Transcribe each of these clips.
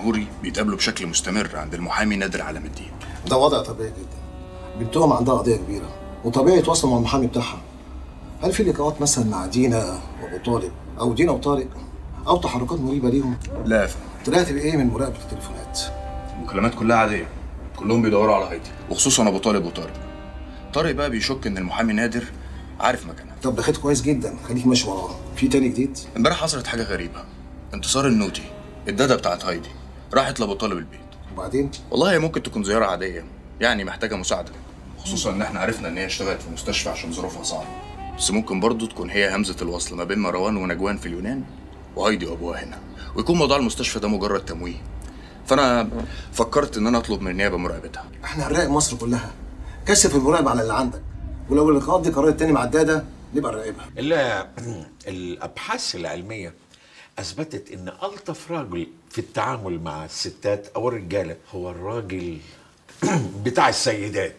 جمهوري بيتقابلوا بشكل مستمر عند المحامي نادر علام الدين ده وضع طبيعي جدا بنتهم عندها قضيه كبيره وطبيعي يتواصلوا مع المحامي بتاعها هل في لقاءات مثلا مع دينا وابو طالب او دينا وطارق او تحركات مريبه ليهم لا يا فندم طلعت بايه من مراقبه التليفونات المكالمات كلها عاديه كلهم بيدوروا على هايدي وخصوصا ابو طالب وطارق طارق بقى بيشك ان المحامي نادر عارف مكانها طب ده خيط كويس جدا خليك ماشي وراه في تاني جديد امبارح حصلت حاجه غريبه انتصار النوتي الداده بتاعت هايدي راحت لابو طالب البيت وبعدين والله هي ممكن تكون زياره عاديه يعني محتاجه مساعده خصوصا ان احنا عرفنا ان هي اشتغلت في مستشفى عشان ظروفها صعبه بس ممكن برضه تكون هي همزه الوصل ما بين مروان ونجوان في اليونان وهايدي وابوها هنا ويكون موضوع المستشفى ده مجرد تمويه فانا فكرت ان انا اطلب من النيابه مراقبتها احنا هنراقب مصر كلها كشف المراقبه على اللي عندك ولو اللقاءات دي قررت تاني مع الداده نبقى نراقبها ال- الابحاث العلميه اثبتت ان الطف راجل في التعامل مع الستات او الرجاله هو الراجل بتاع السيدات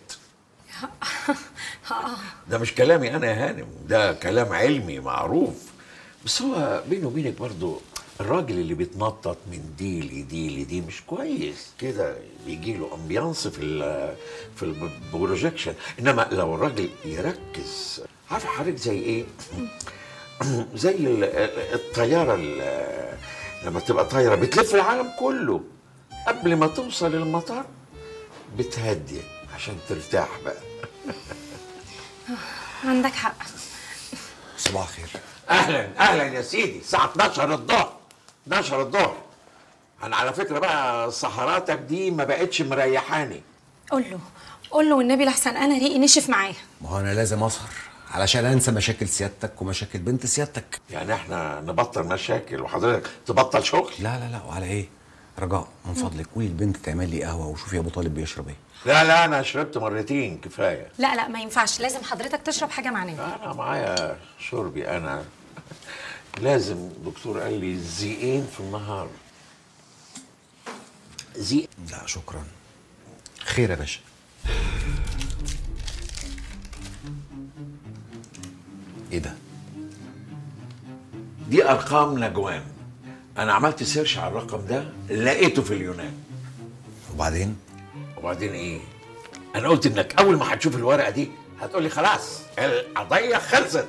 ده مش كلامي انا يا هانم ده كلام علمي معروف بس هو بيني وبينك برضو الراجل اللي بيتنطط من دي لدي لدي مش كويس كده بيجي له امبيانس في ال في البروجكشن انما لو الراجل يركز عارف حضرتك زي ايه زي ال- الطياره ال- لما تبقى طايره بتلف العالم كله قبل ما توصل المطار بتهدي عشان ترتاح بقى عندك حق صباح الخير اهلا اهلا يا سيدي الساعه 12 الظهر 12 الظهر انا على فكره بقى سهراتك دي ما بقتش مريحاني قول له قول له والنبي لحسن انا ريقي نشف معايا ما هو انا لازم اسهر علشان انسى مشاكل سيادتك ومشاكل بنت سيادتك يعني احنا نبطل مشاكل وحضرتك تبطل شغل لا لا لا وعلى ايه رجاء من فضلك قولي البنت تعمل لي قهوه وشوفي ابو طالب بيشرب ايه لا لا انا شربت مرتين كفايه لا لا ما ينفعش لازم حضرتك تشرب حاجه مع نادر انا معايا شربي انا لازم دكتور قال لي زيقين في النهار زيق لا شكرا خير يا باشا ايه ده دي ارقام نجوان انا عملت سيرش على الرقم ده لقيته في اليونان وبعدين وبعدين ايه انا قلت انك اول ما هتشوف الورقه دي هتقول لي خلاص القضيه خلصت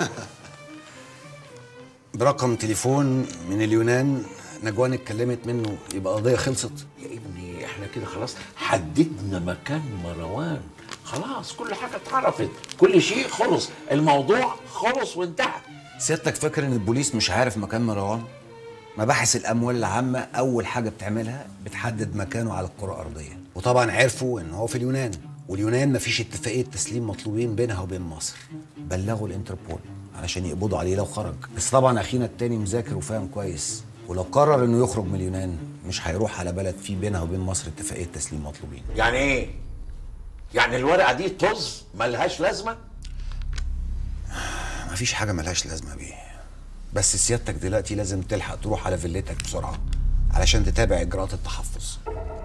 برقم تليفون من اليونان نجوان اتكلمت منه يبقى قضيه خلصت يا ابني احنا كده خلاص حددنا مكان مروان خلاص كل حاجه اتعرفت كل شيء خلص الموضوع خلص وانتهى سيادتك فاكر ان البوليس مش عارف مكان مروان مباحث الاموال العامه اول حاجه بتعملها بتحدد مكانه على الكره الارضيه وطبعا عرفوا ان هو في اليونان واليونان مفيش اتفاقيه تسليم مطلوبين بينها وبين مصر بلغوا الانتربول علشان يقبضوا عليه لو خرج بس طبعا اخينا التاني مذاكر وفاهم كويس ولو قرر انه يخرج من اليونان مش هيروح على بلد في بينها وبين مصر اتفاقيه تسليم مطلوبين يعني ايه يعني الورقه دي طز ملهاش لازمه مفيش حاجه ملهاش لازمه بيه بس سيادتك دلوقتي لازم تلحق تروح على فيلتك بسرعه علشان تتابع اجراءات التحفظ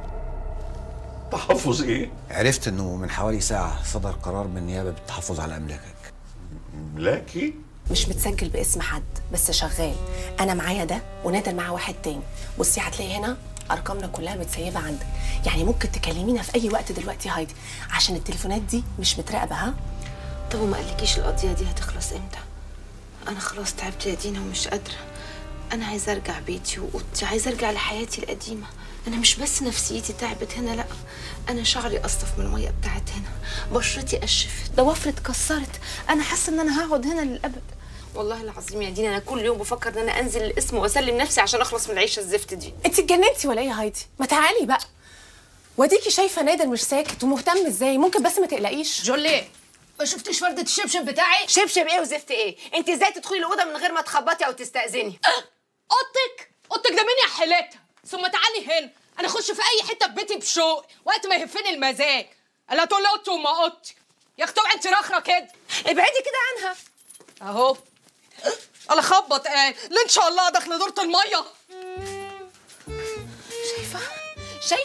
تحفظ ايه عرفت انه من حوالي ساعه صدر قرار من النيابه بالتحفظ على املاكك ملاكي مش متسجل باسم حد بس شغال انا معايا ده ونادر معاه واحد تاني بصي هتلاقي هنا ارقامنا كلها متسيبه عندك يعني ممكن تكلمينا في اي وقت دلوقتي يا هايدي عشان التليفونات دي مش متراقبه ها طب وما قالكيش القضية دي هتخلص امتى؟ أنا خلاص تعبت يا دينا ومش قادرة أنا عايزة أرجع بيتي وأوضتي عايزة أرجع لحياتي القديمة أنا مش بس نفسيتي تعبت هنا لأ أنا شعري أصف من المية بتاعت هنا بشرتي قشفت ضوافري اتكسرت أنا حاسة إن أنا هقعد هنا للأبد والله العظيم يا دينا أنا كل يوم بفكر إن أنا أنزل القسم وأسلم نفسي عشان أخلص من العيشة الزفت دي انت اتجننتي ولا ايه يا هايدي ما تعالي بقى واديكي شايفه نادر مش ساكت ومهتم ازاي ممكن بس ما تقلقيش جولي ما شفتيش فردة الشبشب بتاعي؟ شبشب ايه وزفت ايه انت ازاي تدخلي الاوضه من غير ما تخبطي او تستاذني اوضتك اوضتك ده مين يا حيلتها ثم تعالي هنا انا اخش في اي حته في بيتي بشوق وقت ما يهفني المزاج الا تقول لي اوضتي وما اوضتي يا اختي اوعي انت رخره كده ابعدي كده عنها اهو انا خبط قال لا ان شاء الله داخله دورة الميه شايفه شايفه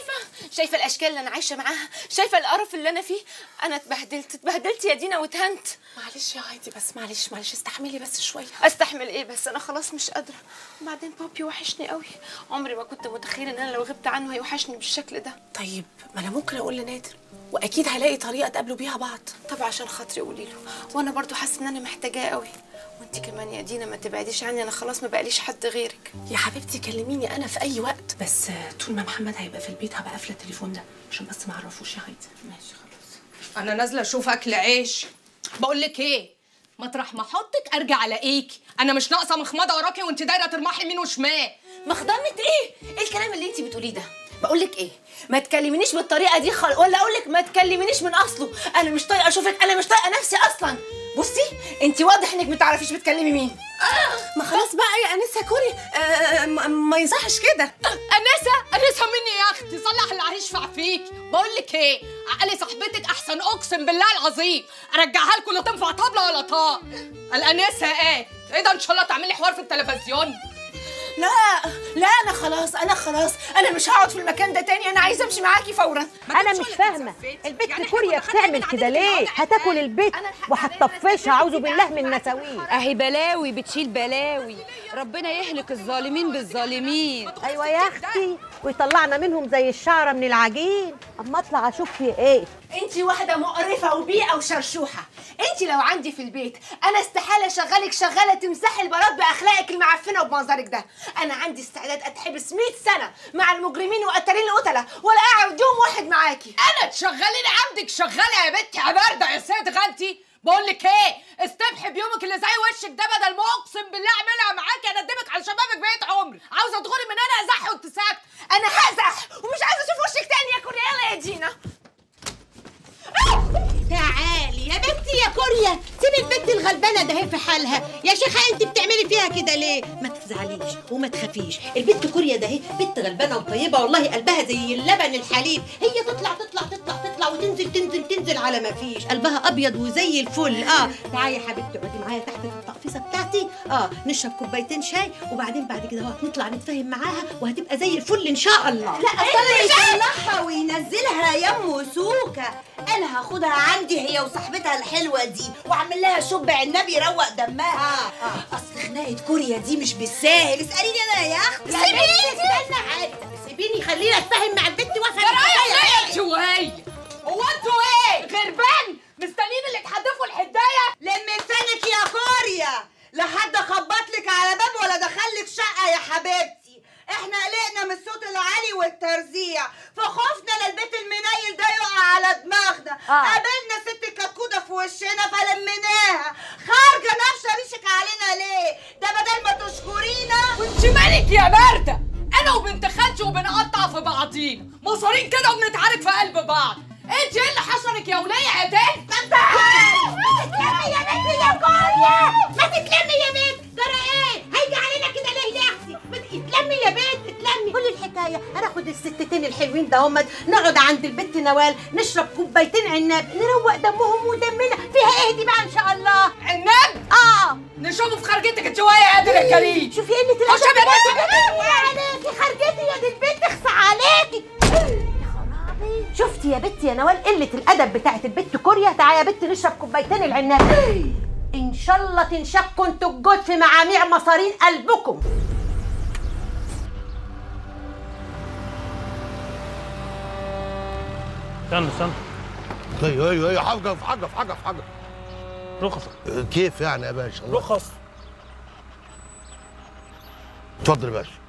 شايفه الاشكال اللي انا عايشه معاها شايفه القرف اللي انا فيه انا اتبهدلت اتبهدلت يا دينا واتهنت معلش يا هايدي بس معلش معلش استحملي بس شويه استحمل ايه بس انا خلاص مش قادره وبعدين بابي وحشني قوي عمري ما كنت متخيله ان انا لو غبت عنه هيوحشني بالشكل ده طيب ما انا ممكن اقول لنادر واكيد هلاقي طريقه تقابلوا بيها بعض طب عشان خاطري قولي له وانا برضو حاسه ان انا محتاجاه قوي وانت كمان يا دينا ما تبعديش عني انا خلاص ما بقاليش حد غيرك يا حبيبتي كلميني انا في اي وقت بس طول ما محمد هيبقى في البيت هبقى قافله التليفون ده عشان بس ما اعرفوش يا هايدي ماشي خلاص انا نازله اشوف اكل عيش بقول لك ايه مطرح ما احطك ارجع الاقيكي انا مش ناقصه مخمضه وراكي وانت دايره ترمحي يمين وشمال مخضمة ايه؟ ايه الكلام اللي انت بتقوليه ده؟ بقول لك ايه؟ ما تكلمنيش بالطريقه دي خل... ولا اقول لك ما تكلمنيش من اصله، انا مش طايقه اشوفك، انا مش طايقه نفسي اصلا. بصي انت واضح انك ما تعرفيش بتكلمي مين. ما خلاص بقى يا انسه كوري آه ما- ما يصحش كده انسه انسه مني يا اختي صلح اللي هيشفع فيك بقول لك ايه عقلي صاحبتك احسن اقسم بالله العظيم ارجعها لكم لا تنفع طبله ولا طاق الانسه ايه ايه ده ان شاء الله تعملي حوار في التلفزيون لا لا انا خلاص انا خلاص انا مش هقعد في المكان ده تاني انا عايزه امشي معاكي فورا انا مش فاهمه البت كوريا بتعمل كده ليه هتاكل البيت وهتطفشها اعوذ بالله من نساويه اهي بلاوي بتشيل بلاوي ربنا يهلك الظالمين بالظالمين ايوه يا اختي ويطلعنا منهم زي الشعره من العجين اما اطلع اشوف في ايه انت واحده مقرفه وبيئه وشرشوحه انت لو عندي في البيت انا استحاله اشغلك شغاله تمسحي البلاط باخلاقك المعفنه وبمنظرك ده انا عندي استعداد اتحبس 100 سنه مع المجرمين وقتالين القتله ولا اقعد يوم واحد معاكي انا تشغليني عندك شغاله يا بنتي يا بارده يا سيد غنتي بقول لك ايه استبحي بيومك اللي زي وشك ده بدل ما اقسم بالله اعملها معاكي اندمك على شبابك بقيت عمري عاوزه تغوري من انا ازح وانت ساكت انا هزح ومش عايزه اشوف وشك تاني يا كوريا يلا يا دينا تعالي يا بنتي يا كوريا سيبي البنت الغلبانه ده هي في حالها يا شيخه انت بتعملي فيها كده ليه ما تزعليش وما تخافيش البنت كوريا ده هي بنت غلبانه وطيبه والله قلبها زي اللبن الحليب هي تطلع تطلع تطلع تطلع وتنزل تنزل تنزل على ما فيش قلبها ابيض وزي الفل اه تعالي يا حبيبتي اقعدي معايا تحت في التقفيصه بتاعتي اه نشرب كوبايتين شاي وبعدين بعد كده اهو نطلع نتفاهم معاها وهتبقى زي الفل ان شاء الله لا اصل يطلعها وينزلها يا ام سوكه انا هاخدها عندي هي وصاحبتها الحلوه دي واعمل لها شب عنب يروق دمها آه آه. اصل خناقه كوريا دي مش بالساهل اساليني انا يا اختي سيبيني استنى حاجه سيبيني خليني اتفاهم مع البنت وافهم جرايه شويه هو انتوا ايه غربان مستنيين اللي تحدفوا الحدايه لم لسانك يا كوريا لحد اخبط لك على باب ولا دخلك شقه يا حبيبتي احنا قلقنا من الصوت العالي والترزيع فخفنا للبيت المنيل ده يقع على دماغنا آه. قابلنا ست كتكوته في وشنا فلميناها خارجه نفسه ريشك علينا ليه ده بدل ما تشكرينا وانت مالك يا بارده انا وبنت خالتي وبنقطع في بعضينا مصارين كده وبنتعارك في قلب بعض انت ايه اللي حصلك يا وليه يا بنت تتلمي يا بنت يا كوريا ما تتلمي يا بنت ترى ايه هيجي علينا كده ليه يا اختي ما ت- اتلمي يا بنت اتلمي كل الحكايه هناخد الستتين الحلوين ده هم نقعد عند البنت نوال نشرب كوبايتين عناب نروق دمهم ودمنا فيها ايه دي بقى ان شاء الله عناب اه نشوفه في خرجتك انت ويا يا قادر يا كريم شوفي قله الادب خش يا بنت بتاعتك. عليكي خرجتي يا دي البنت اخصى عليكي يا خرابي شفتي يا بنتي يا نوال قله الادب بتاعت البنت كوريا تعالي يا بنت نشرب كوبايتين العناب ان شاء الله تنشقوا انتوا الجود في معاميع مصارين قلبكم استنى استنى ايوه ايوه ايوه حاجه في حاجه في حاجه في حاجه رخصك كيف يعني يا باشا الله رخص اتفضل يا باشا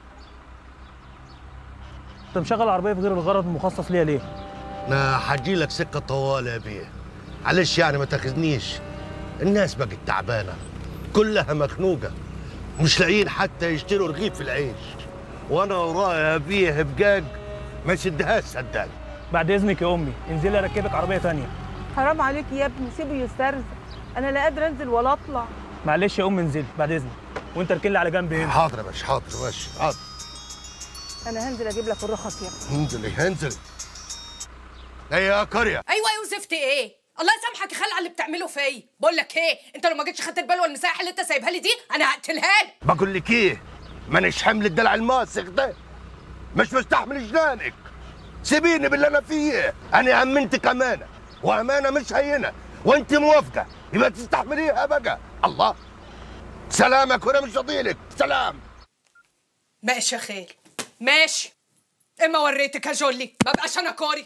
انت مشغل عربيه في غير الغرض المخصص ليها ليه؟ انا هجي لك سكه طوال يا بيه معلش يعني ما تاخذنيش الناس بقت تعبانه كلها مخنوقه مش لاقيين حتى يشتروا رغيف العيش وانا ورايا بيه بقاق ما يسدهاش صدقني بعد اذنك يا امي انزلي اركبك عربيه تانية حرام عليك يا ابني سيبه يسترزق انا لا قادره انزل ولا اطلع معلش يا امي انزلي بعد اذنك وانت اركن لي على جنب هنا حاضر يا باشا حاضر ماشي حاضر انا هنزل اجيب لك الرخص يا ابني انزلي انزلي ايه يا قريه ايوه يا وزفتي ايه الله يسامحك يا خال على اللي بتعمله فيا بقول لك ايه انت لو ما جيتش خدت البلوه المساحه اللي انت سايبها لي دي انا هقتلها لك بقول لك ايه مانيش حمل الدلع الماسخ ده مش مستحمل جنانك سيبيني باللي انا فيه انا امنتك امانه وامانه مش هينه وانت موافقه يبقى تستحمليها بقى الله سلامك وانا مش فضيلك سلام ماشي يا خال ماشي اما وريتك يا جولي ما بقاش انا كوري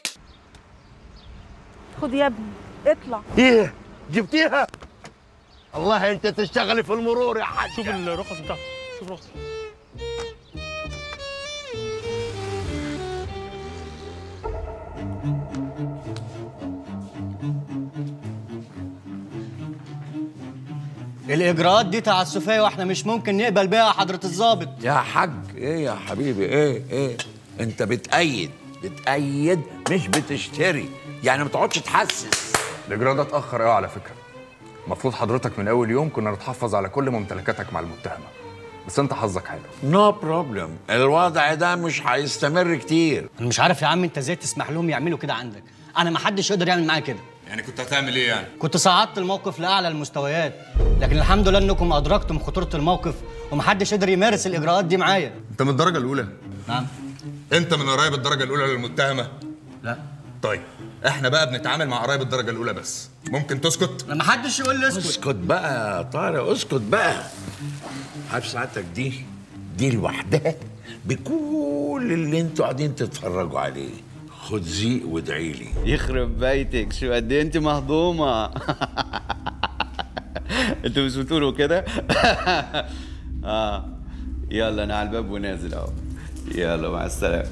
خد يا ابني اطلع ايه جبتيها الله انت تشتغلي في المرور يا حاج شوف الرخص بتاعته شوف الرخص الاجراءات دي تعسفيه واحنا مش ممكن نقبل بيها يا حضره الضابط يا حاج ايه يا حبيبي ايه ايه انت بتأيد بتأيد مش بتشتري يعني ما تقعدش تحسس الاجراء ده اتاخر قوي على فكره المفروض حضرتك من اول يوم كنا نتحفظ على كل ممتلكاتك مع المتهمه بس انت حظك حلو نو بروبلم الوضع ده مش هيستمر كتير انا مش عارف يا عم انت ازاي تسمح لهم يعملوا كده عندك انا ما حدش يقدر يعمل معايا كده يعني كنت هتعمل ايه يعني كنت صعدت الموقف لاعلى المستويات لكن الحمد لله انكم ادركتم خطوره الموقف ومحدش قدر يمارس الاجراءات دي معايا انت من الدرجه الاولى نعم انت من قرايب الدرجه الاولى للمتهمه لا طيب احنا بقى بنتعامل مع قرايب الدرجه الاولى بس ممكن تسكت ما حدش يقول لي اسكت اسكت بقى يا طارق اسكت بقى عارف ساعتك دي دي لوحدها بكل اللي انتوا قاعدين تتفرجوا عليه خد زيق وادعي لي يخرب بيتك شو قد ايه انت مهضومه انتوا مش بتقولوا كده اه يلا انا على الباب ونازل اهو يلا مع السلامه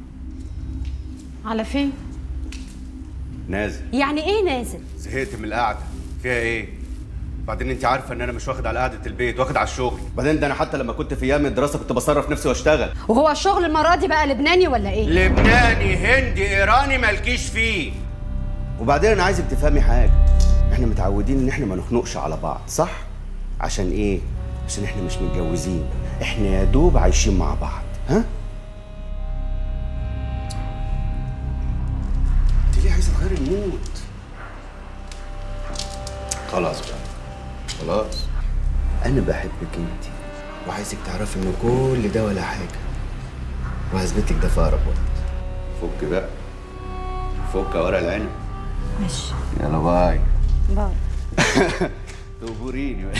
على فين نازل يعني ايه نازل زهقت من القعده فيها ايه بعدين انت عارفه ان انا مش واخد على قعده البيت واخد على الشغل بعدين ده انا حتى لما كنت في ايام الدراسه كنت بصرف نفسي واشتغل وهو الشغل المره دي بقى لبناني ولا ايه لبناني هندي ايراني مالكيش فيه وبعدين انا عايزك تفهمي حاجه احنا متعودين ان احنا ما نخنقش على بعض صح عشان ايه عشان احنا مش متجوزين احنا يا دوب عايشين مع بعض ها انت ليه عايزه تغيري المود خلاص بقى خلاص انا بحبك انت وعايزك تعرفي ان كل ده ولا حاجه وهثبت لك ده في اقرب وقت فك بقى فك يا ورق العنب ماشي يلا باي باي تقبريني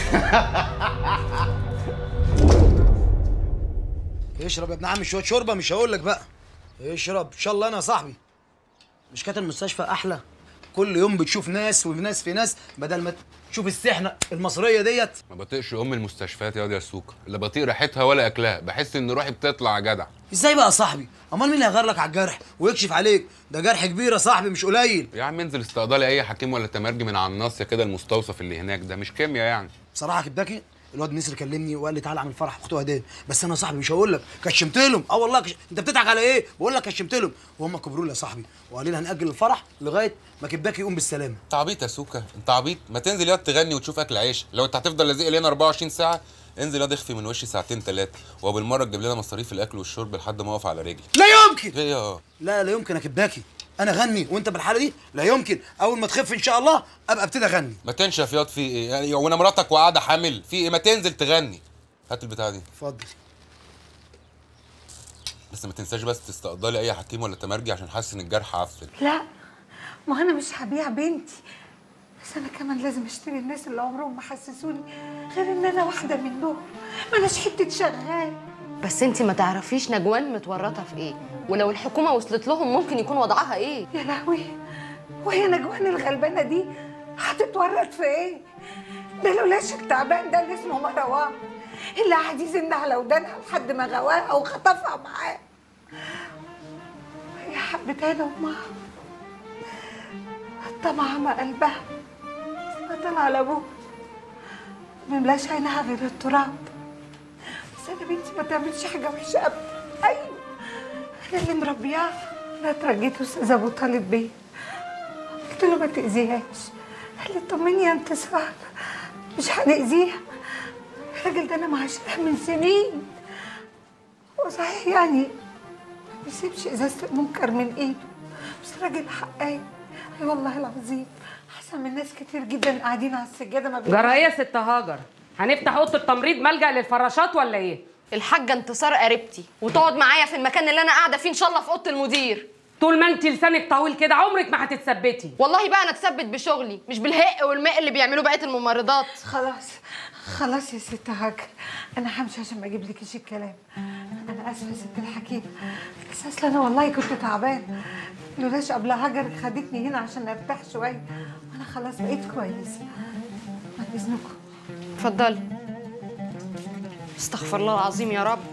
اشرب يا ابن عمي شويه شوربه مش هقول لك بقى اشرب ان شاء الله انا يا صاحبي مش كانت المستشفى احلى كل يوم بتشوف ناس وناس في ناس بدل ما تشوف السحنه المصريه ديت ما بطيقش ام المستشفيات يا واد يا السوكه لا بطيق ريحتها ولا اكلها بحس ان روحي بتطلع يا جدع ازاي بقى يا صاحبي امال مين اللي هيغير لك على الجرح ويكشف عليك ده جرح كبير يا صاحبي مش قليل يا عم انزل استقضالي اي حكيم ولا تمرجي من على النص كده المستوصف اللي هناك ده مش كيمياء يعني بصراحه كداكي الواد نسر كلمني وقال لي تعالى اعمل فرح اخته هديه بس انا يا صاحبي مش هقول لك كشمت لهم اه والله كش... انت بتضحك على ايه بقول لك كشمت لهم وهم كبروا لي يا صاحبي وقالوا لي هنأجل الفرح لغايه ما كبداكي يقوم بالسلامه انت عبيط يا سوكه انت عبيط ما تنزل ياض تغني وتشوف اكل عيش لو انت هتفضل لازق لنا 24 ساعه انزل ياض اخفي من وشي ساعتين ثلاثه وبالمره تجيب لنا مصاريف الاكل والشرب لحد ما اقف على رجلي لا يمكن ايه يا لا لا يمكن اكبداكي انا غني وانت بالحاله دي لا يمكن اول ما تخف ان شاء الله ابقى ابتدي اغني ما تنشف ياض في ايه يعني وانا مراتك وقاعده حامل في ايه ما تنزل تغني هات البتاعه دي اتفضل بس ما تنساش بس تستقضلي اي حكيم ولا تمرجي عشان حاسس ان الجرح عفن لا ما انا مش هبيع بنتي بس انا كمان لازم اشتري الناس اللي عمرهم ما حسسوني غير ان انا واحده منهم ما اناش حته شغال بس انت ما تعرفيش نجوان متورطه في ايه ولو الحكومه وصلت لهم ممكن يكون وضعها ايه يا لهوي وهي نجوان الغلبانه دي هتتورط في ايه ده لولاش التعبان ده اللي اسمه مروان اللي قعد يزن على ودانها لحد ما غواها وخطفها معاه هي حبتها له امها الطمع عمى قلبها فضل على ابوها مملاش عينها غير التراب بس انا بنتي ما تعملش حاجه وحشه ابدا ايوه انا اللي مربياها انا اترجيت استاذ ابو طالب بيه قلت له ما تاذيهاش قال لي طمني يا انتصار مش هنأذيها الراجل ده انا معاشرها من سنين وصحيح يعني ما بيسيبش ازازه المنكر من ايده بس راجل حقاني اي والله العظيم احسن من ناس كتير جدا قاعدين على السجاده ما جرى ايه يا ست هاجر هنفتح اوضه التمريض ملجا للفراشات ولا ايه الحاجه انتصار قريبتي وتقعد معايا في المكان اللي انا قاعده فيه ان شاء الله في اوضه المدير طول ما انت لسانك طويل كده عمرك ما هتتثبتي والله بقى انا اتثبت بشغلي مش بالهق والماء اللي بيعملوه بقيه الممرضات خلاص خلاص يا ست هاجر انا همشي عشان ما اجيب لكيش الكلام انا اسفه يا ست الحكيم بس اصل انا والله كنت تعبان لولاش قبل هاجر خدتني هنا عشان ارتاح شويه وانا خلاص بقيت كويس بعد اذنكم اتفضلي استغفر الله العظيم يا رب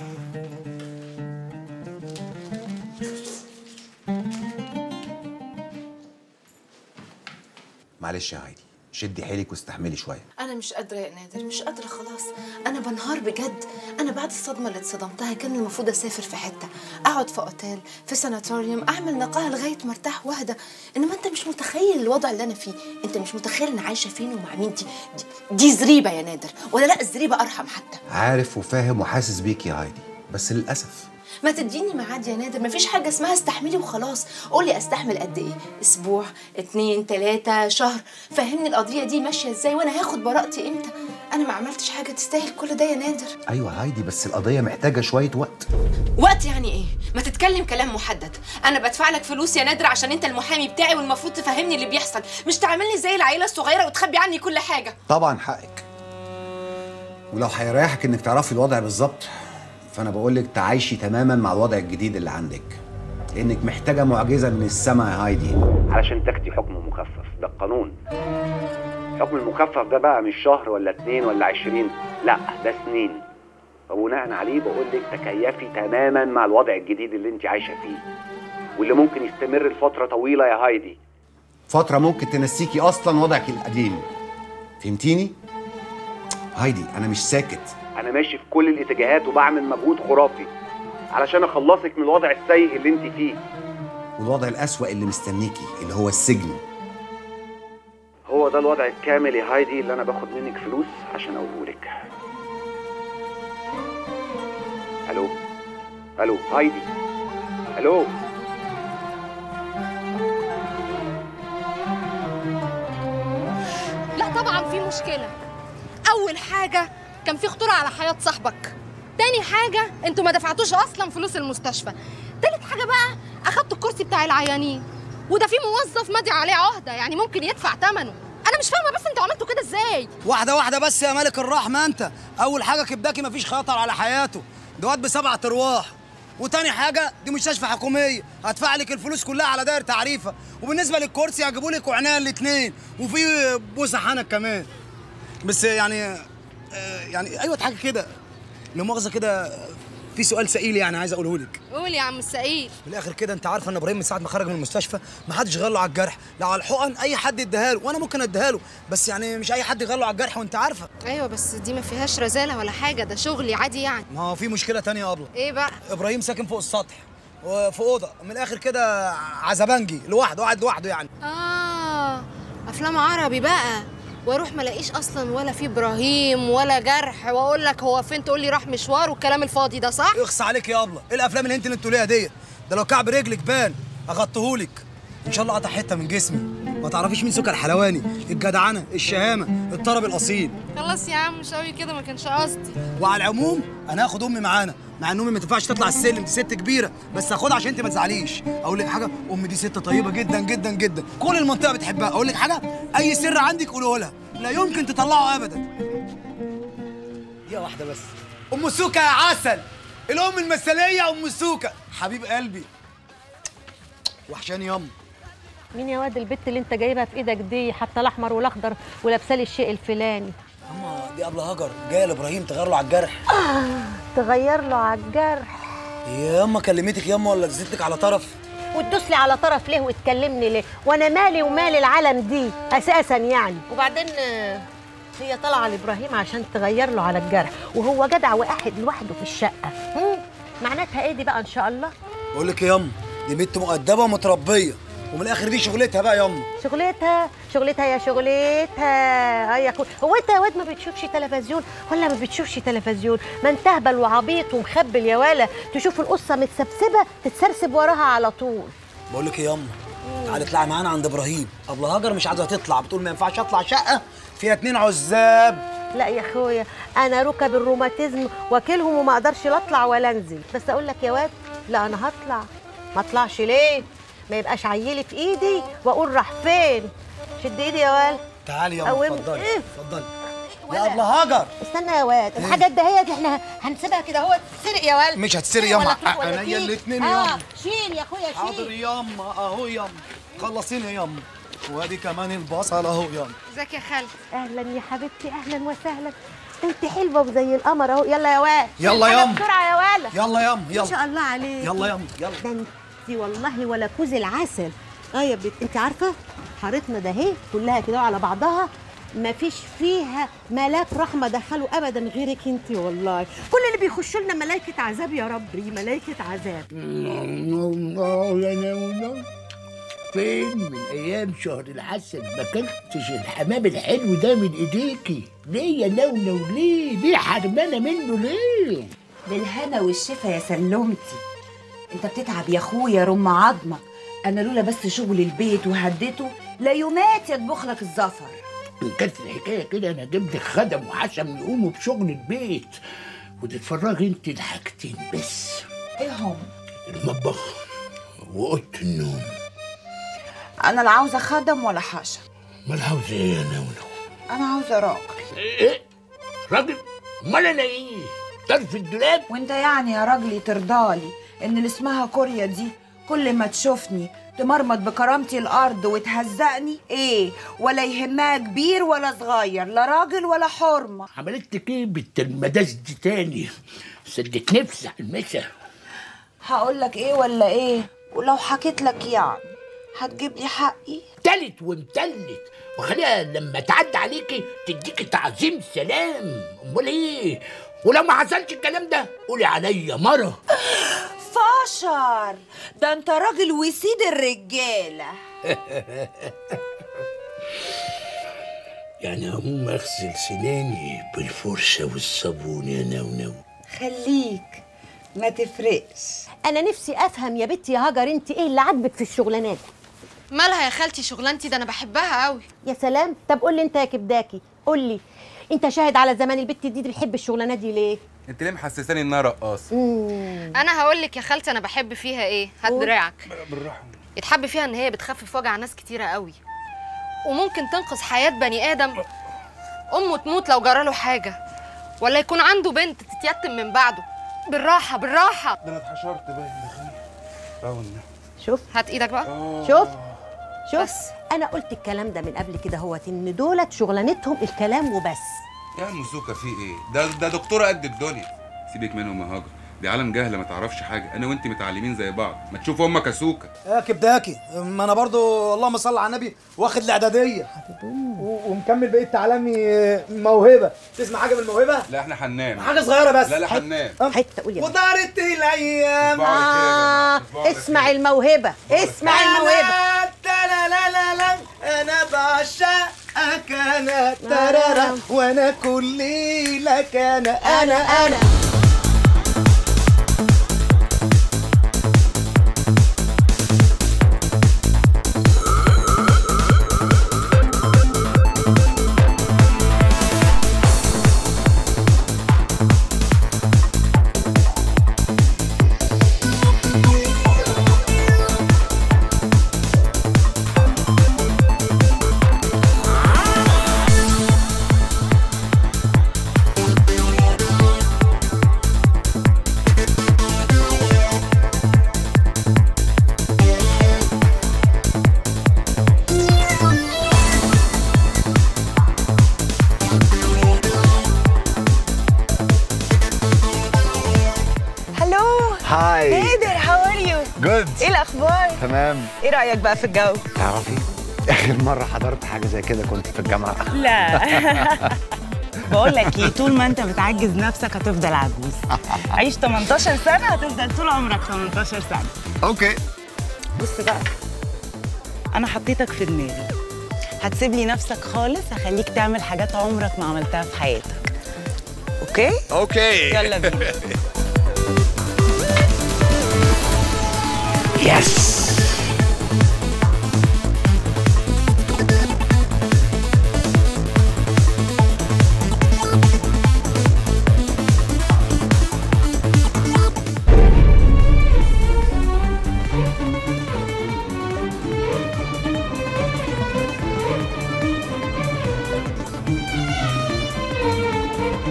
معلش يا هايدي شدي حيلك واستحملي شويه انا مش قادره يا نادر مش قادره خلاص انا بنهار بجد انا بعد الصدمه اللي اتصدمتها كان المفروض اسافر في حته اقعد في اوتيل في ساناتوريوم اعمل نقاهه لغايه ما ارتاح واهدى انما انت مش متخيل الوضع اللي انا فيه انت مش متخيل انا عايشه فين ومع مين دي دي, دي زريبه يا نادر ولا لا الزريبه ارحم حتى عارف وفاهم وحاسس بيك يا هايدي بس للاسف ما تديني ميعاد يا نادر مفيش حاجه اسمها استحملي وخلاص قولي استحمل قد ايه اسبوع اتنين تلاته شهر فهمني القضيه دي ماشيه ازاي وانا هاخد براءتي امتى انا ما عملتش حاجه تستاهل كل ده يا نادر ايوه هايدي بس القضيه محتاجه شويه وقت وقت يعني ايه ما تتكلم كلام محدد انا بدفع لك فلوس يا نادر عشان انت المحامي بتاعي والمفروض تفهمني اللي بيحصل مش تعاملني زي العيله الصغيره وتخبي عني كل حاجه طبعا حقك ولو هيريحك انك تعرفي الوضع بالظبط فانا بقول لك تعايشي تماما مع الوضع الجديد اللي عندك لانك محتاجه معجزه من السماء يا هايدي علشان تاخدي حكم مخفف ده القانون حكم المخفف ده بقى مش شهر ولا اتنين ولا عشرين لا ده سنين وبناء عليه بقول لك تكيفي تماما مع الوضع الجديد اللي انت عايشه فيه واللي ممكن يستمر لفتره طويله يا هايدي فتره ممكن تنسيكي اصلا وضعك القديم فهمتيني هايدي انا مش ساكت انا ماشي في كل الاتجاهات وبعمل مجهود خرافي علشان اخلصك من الوضع السيء اللي انت فيه والوضع الاسوأ اللي مستنيكي اللي هو السجن هو ده الوضع الكامل يا هايدي اللي انا باخد منك فلوس عشان اقوله لك الو الو هايدي الو لا طبعا في مشكله اول حاجه كان في خطوره على حياه صاحبك تاني حاجه انتوا ما دفعتوش اصلا فلوس المستشفى تالت حاجه بقى اخدتوا الكرسي بتاع العيانين وده في موظف ماضي عليه عهده يعني ممكن يدفع ثمنه انا مش فاهمه بس انتوا عملتوا كده ازاي واحدة واحدة بس يا ملك الرحمة أنت أول حاجة كبداكي مفيش خطر على حياته ده واد بسبعة أرواح وتاني حاجة دي مستشفى حكومية هدفع لك الفلوس كلها على داير تعريفة وبالنسبة للكرسي هجيبوا لك وعناية الاتنين وفي بوسة حنك كمان بس يعني آه، يعني أيوة حاجة كده لا مؤاخذة كده في سؤال سئيل يعني عايز أقوله لك قول يا عم السعيد في الاخر كده انت عارفه ان ابراهيم من ساعه ما خرج من المستشفى ما حدش غير له على الجرح لا على الحقن اي حد اداها له وانا ممكن اديها له بس يعني مش اي حد يغير له على الجرح وانت عارفه ايوه بس دي ما فيهاش رزاله ولا حاجه ده شغلي عادي يعني ما هو في مشكله تانية يا ابله ايه بقى ابراهيم ساكن فوق السطح وفي اوضه من الاخر كده عزبنجي لوحده قاعد لوحده يعني اه افلام عربي بقى واروح ما الاقيش اصلا ولا في ابراهيم ولا جرح واقول لك هو فين تقول لي راح مشوار والكلام الفاضي ده صح اخص عليك يا ابله ايه الافلام اللي انت اللي بتقوليها ديت ده لو كعب رجلك بان اغطيهولك ان شاء الله قطع حته من جسمي ما تعرفيش مين سكر حلواني الجدعنه الشهامه الطرب الاصيل خلاص يا عم مش قوي كده ما كانش قصدي وعلى العموم انا هاخد امي معانا مع ان امي ما تنفعش تطلع السلم دي ست كبيره بس هاخدها عشان انت ما تزعليش اقول لك حاجه امي دي ست طيبه جدا جدا جدا كل المنطقه بتحبها اقول لك حاجه اي سر عندك قوله لها لا يمكن تطلعه ابدا دي واحده بس ام سوكا يا عسل الام المثاليه ام سوكا حبيب قلبي وحشاني ياما مين يا واد البت اللي انت جايبها في ايدك دي حتى الاحمر والاخضر ولابسه لي الشيء الفلاني اما دي قبل هجر جايه لابراهيم تغير له على الجرح تغير له على الجرح يا اما كلمتك ياما ولا زدتك على طرف وتدوس لي على طرف ليه وتكلمني ليه وانا مالي ومال العالم دي اساسا يعني وبعدين آه، هي طالعه لابراهيم عشان تغير له على الجرح وهو جدع وقاعد لوحده في الشقه هم، معناتها ايه دي بقى ان شاء الله بقول لك ياما دي بنت مؤدبه ومتربيه ومن الاخر دي شغلتها بقى ياما شغلتها شغلتها يا شغلتها يا اخو هو انت يا واد ما بتشوفش تلفزيون ولا ما بتشوفش تلفزيون ما انت اهبل وعبيط ومخبل يا ولا تشوف القصه متسبسبه تتسرسب وراها على طول بقول لك إيه ياما تعالي اطلعي معانا عند ابراهيم ابله هاجر مش عايزه تطلع بتقول ما ينفعش اطلع شقه فيها اتنين عزاب لا يا اخويا انا ركب الروماتيزم واكلهم وما اقدرش لا اطلع ولا انزل بس اقول لك يا واد لا انا هطلع ما اطلعش ليه ما يبقاش عيلي في ايدي واقول راح فين شد ايدي يا واد تعالي يا قوم. اتفضلي إيه؟ اتفضلي يا ابله هاجر استنى يا واد الحاجات دهيت احنا هنسيبها كده هو تتسرق يا واد مش هتسرق ولا ياما تروح ولا عينيا تيجي. الاتنين اه ياما شيل يا اخويا شيل حاضر ياما اهو ياما خلصيني ياما وادي كمان البصل اهو ياما ازيك يا خالد اهلا يا حبيبتي اهلا وسهلا انت حلوه وزي القمر اهو يلا يا واد يلا الحاجة ياما. بسرعه يا ولا يلا ياما ما يلا شاء الله عليك يلا ياما يلا ده انت والله ولا كوز العسل اه يا بنت انت عارفه حارتنا ده اهي كلها كده على بعضها ما فيش فيها ملاك رحمه دخلوا ابدا غيرك انت والله كل اللي بيخشوا لنا ملائكه عذاب يا ربي ملائكه عذاب فين من ايام شهر العسل ما اكلتش الحمام الحلو ده من ايديكي ليه يا نونو ليه ليه حرمانه منه ليه بالهنا والشفا يا سلمتي انت بتتعب يا اخويا رم عظمك انا لولا بس شغل البيت وهدته لا يومات يطبخ لك الزفر ان كانت الحكايه كده انا اجيب لك خدم وحشم يقوموا بشغل البيت وتتفرجي انت لحاجتين بس ايه هم المطبخ واوضه النوم انا لا عاوزه خدم ولا حشم امال عاوزه ايه يا نونو انا عاوزه راجل ايه راجل امال انا ايه طرف الدولاب وانت يعني يا راجلي ترضالي ان اللي اسمها كوريا دي كل ما تشوفني تمرمط بكرامتي الارض وتهزقني ايه ولا يهمها كبير ولا صغير لا راجل ولا حرمه عملت لك ايه بنت المداس دي تاني سدت نفسي على المسا هقول لك ايه ولا ايه ولو حكيت لك يعني هتجيب لي حقي تلت وامتلت وخليها لما تعدي عليكي تديكي تعظيم سلام امال ايه ولو ما حصلش الكلام ده قولي عليا مره فشر ده انت راجل وسيد الرجاله يعني هقوم اغسل سناني بالفرشه والصابون يا نونو خليك ما تفرقش انا نفسي افهم يا بنتي يا هاجر انت ايه اللي عاجبك في الشغلانات مالها يا خالتي شغلانتي ده انا بحبها قوي يا سلام طب قول لي انت يا كبداكي قول لي انت شاهد على زمان البت دي بتحب الشغلانات دي ليه انت ليه محسساني انها رقاصه انا هقول لك يا خالتي انا بحب فيها ايه هات قول. دراعك بالراحه يتحب فيها ان هي بتخفف وجع ناس كتيره قوي وممكن تنقذ حياه بني ادم امه تموت لو جراله حاجه ولا يكون عنده بنت تتيتم من بعده بالراحه بالراحه ده انا اتحشرت باين دخلني راونا شوف هات ايدك بقى شوف شوف بس. انا قلت الكلام ده من قبل كده هوت ان دولت شغلانتهم الكلام وبس يا موسوكا في ايه ده ده دكتوره قد الدنيا سيبك منهم يا هاجر دي عالم جهله ما تعرفش حاجه انا وانت متعلمين زي بعض ما تشوف امك يا سوكا يا كبداكي ما انا برضو اللهم صل على النبي واخد الاعداديه و- ومكمل بقيه تعلمي موهبه تسمع حاجه من الموهبه لا احنا حنان حاجه صغيره بس لا لا حنان حته قول يا ودارت الايام آه اسمع الموهبه اسمع الموهبه لا لا لا لا انا بعشقك انا ترارا وانا كل لك انا انا انا هلو هاي هيدر هاو ار يو جود ايه الاخبار تمام ايه رايك بقى في الجو تعرفي اخر مره حضرت حاجه زي كده كنت في الجامعه لا بقول لك ايه طول ما انت بتعجز نفسك هتفضل عجوز عيش 18 سنه هتفضل طول عمرك 18 سنه اوكي بص بقى انا حطيتك في دماغي هتسيب لي نفسك خالص هخليك تعمل حاجات عمرك ما عملتها في حياتك اوكي اوكي يلا بينا يس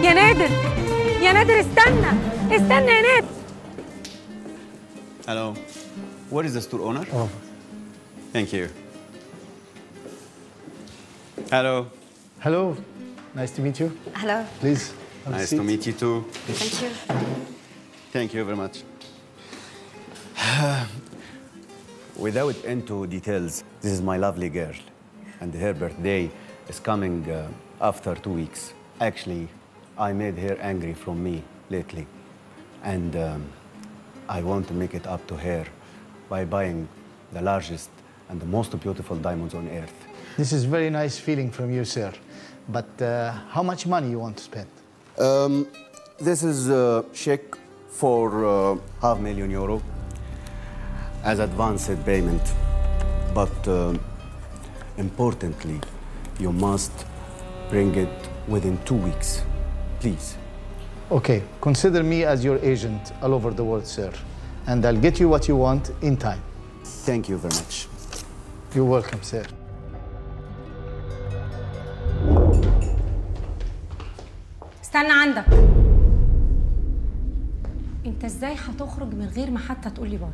يا نادر يا نادر استنى استنى يا نادر Hello. What is the store owner? Oh. Thank you. Hello. Hello. Nice to meet you. Hello. Please. have a Nice seat. to meet you too. Thank you. Thank you very much. Without into details, this is my lovely girl, and her birthday is coming uh, after two weeks. Actually, I made her angry from me lately, and um, I want to make it up to her by buying the largest and the most beautiful diamonds on earth. This is very nice feeling from you, sir. But uh, how much money you want to spend? Um, this is a check for uh, half million euro as advanced payment. But um importantly, you must bring it within two weeks, please. Okay, consider me as your agent all over the world, sir. And I'll get you what you want in time. Thank you very much. You're welcome, sir. استنى عندك انت ازاي هتخرج من غير ما حتى تقول لي باي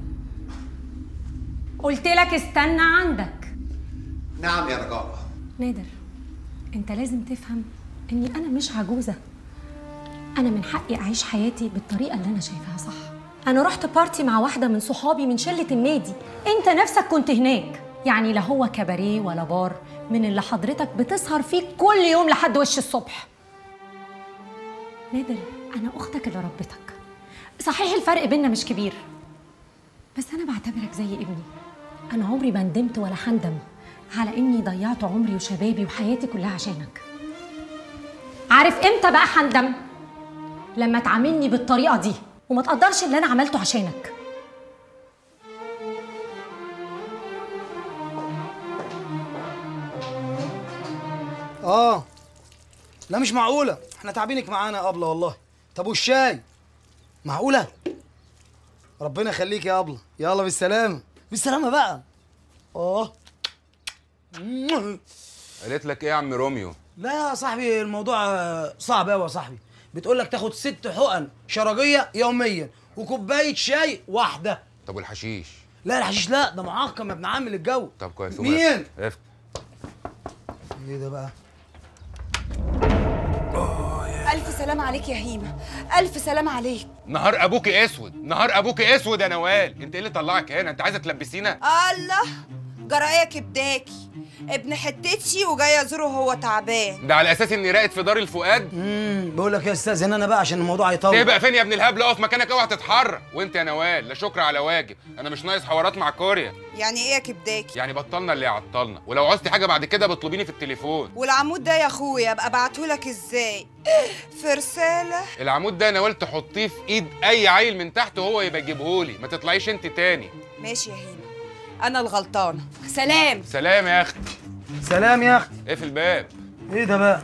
قلت لك استنى عندك نعم يا رجاء نادر انت لازم تفهم اني انا مش عجوزه انا من حقي اعيش حياتي بالطريقه اللي انا شايفاها صح انا رحت بارتي مع واحده من صحابي من شله النادي انت نفسك كنت هناك يعني لا هو كباريه ولا بار من اللي حضرتك بتسهر فيه كل يوم لحد وش الصبح نادر انا اختك اللي ربتك صحيح الفرق بينا مش كبير بس انا بعتبرك زي ابني انا عمري ما ندمت ولا هندم على اني ضيعت عمري وشبابي وحياتي كلها عشانك عارف امتى بقى هندم لما تعاملني بالطريقه دي وما تقدرش اللي انا عملته عشانك اه لا مش معقولة احنا تعبينك معانا يا أبلة والله طب والشاي معقولة ربنا يخليك يا أبلة يلا بالسلامة بالسلامة بقى اه قالت لك ايه يا عم روميو لا يا صاحبي الموضوع آه، صعب قوي يا صاحبي بتقول لك تاخد ست حقن شرجية يوميا وكوباية شاي واحدة طب والحشيش لا الحشيش لا ده معقم يا ابن عم الجو طب كويس قوم مين؟ افتح. افتح. ايه ده بقى ألف سلام عليك يا هيمة ألف سلام عليك نهار ابوك اسود نهار ابوك اسود يا نوال انت ايه اللي طلعك هنا انت عايزه تلبسينا الله جرايه كبداكي ابن حتتي وجاي ازوره وهو تعبان ده على اساس اني راقد في دار الفؤاد امم بقول لك يا استاذ هنا انا بقى عشان الموضوع هيطول تبقى فين يا ابن الهبل اقف مكانك اوعى تتحرك وانت يا نوال لا شكر على واجب انا مش ناقص حوارات مع كوريا يعني ايه يا كبداكي يعني بطلنا اللي يعطلنا ولو عوزتي حاجه بعد كده بطلبيني في التليفون والعمود ده يا اخويا ابقى ابعتهولك ازاي في رساله العمود ده نوال تحطيه في ايد اي عيل من تحت وهو يبقى يجيبهولي ما تطلعيش انت تاني ماشي يا هيمة انا الغلطانه سلام سلام يا اختي سلام يا اختي اقفل الباب ايه ده بقى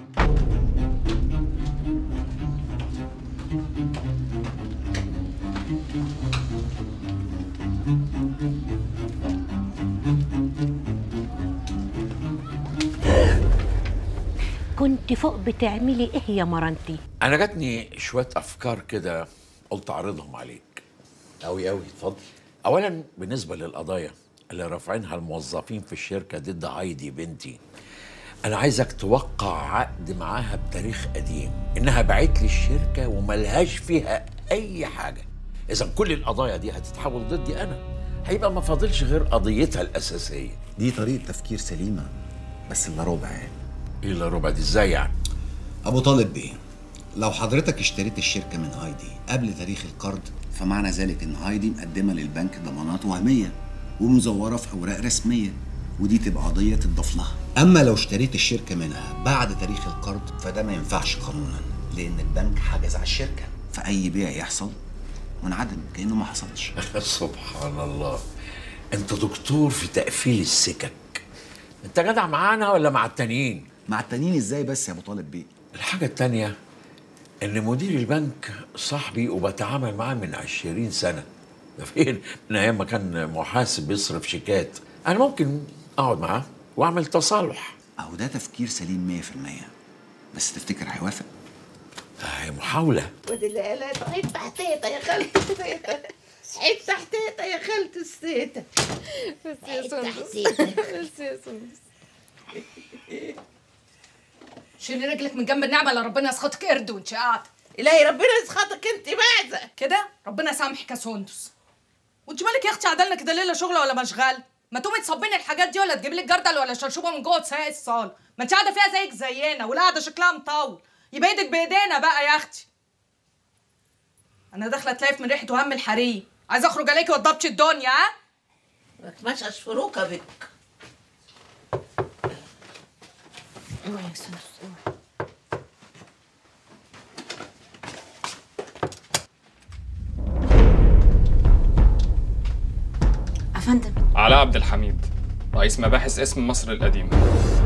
كنت فوق بتعملي ايه يا مرنتي انا جاتني شويه افكار كده قلت اعرضهم عليك قوي قوي اتفضل اولا بالنسبه للقضايا اللي رافعينها الموظفين في الشركه ضد هايدي بنتي انا عايزك توقع عقد معاها بتاريخ قديم انها باعت لي الشركه وملهاش فيها اي حاجه اذا كل القضايا دي هتتحول ضدي انا هيبقى ما فاضلش غير قضيتها الاساسيه دي طريقه تفكير سليمه بس الا ربع يعني ايه الا ربع دي ازاي يعني ابو طالب بيه لو حضرتك اشتريت الشركه من هايدي قبل تاريخ القرض فمعنى ذلك ان هايدي مقدمه للبنك ضمانات وهميه ومزوره في اوراق رسميه ودي تبقى قضيه تضاف لها اما لو اشتريت الشركه منها بعد تاريخ القرض فده ما ينفعش قانونا لان البنك حجز على الشركه فاي بيع يحصل منعدم كانه ما حصلش سبحان الله انت دكتور في تقفيل السكك انت جدع معانا ولا مع التانيين مع التانيين ازاي بس يا ابو طالب بيه الحاجه التانيه ان مدير البنك صاحبي وبتعامل معاه من عشرين سنه ده فين من ايام ما كان محاسب بيصرف شيكات انا ممكن اقعد معاه واعمل تصالح اهو ده تفكير سليم 100% بس تفتكر هيوافق حولة ودي لا لا افتح تيتا يا خالتي التيتا افتح تيتا يا خالتي التيتا بس يا سندس تيتا. بس يا سندس شيلي رجلك من جنب النعمه اللي ربنا يسخطك قرد وانت قاعده الهي ربنا يسخطك انت معزه كده ربنا يسامحك يا سندس وانت مالك يا اختي عدلنا كده ليله شغله ولا مشغال ما تقومي تصبيني الحاجات دي ولا تجيبي لك جردل ولا شرشوبه من جوه تسيق الصاله ما انت قاعده فيها زيك زينا ولا قاعده شكلها مطول يبقى ايدك بايدينا بقى يا اختي انا داخله اتلاقي من ريحه وهم الحريم عايزه اخرج عليكي وضبطي الدنيا ها ما تمشش في ركبك اوعي يا سندس اوعي علاء عبد الحميد رئيس مباحث اسم مصر القديمة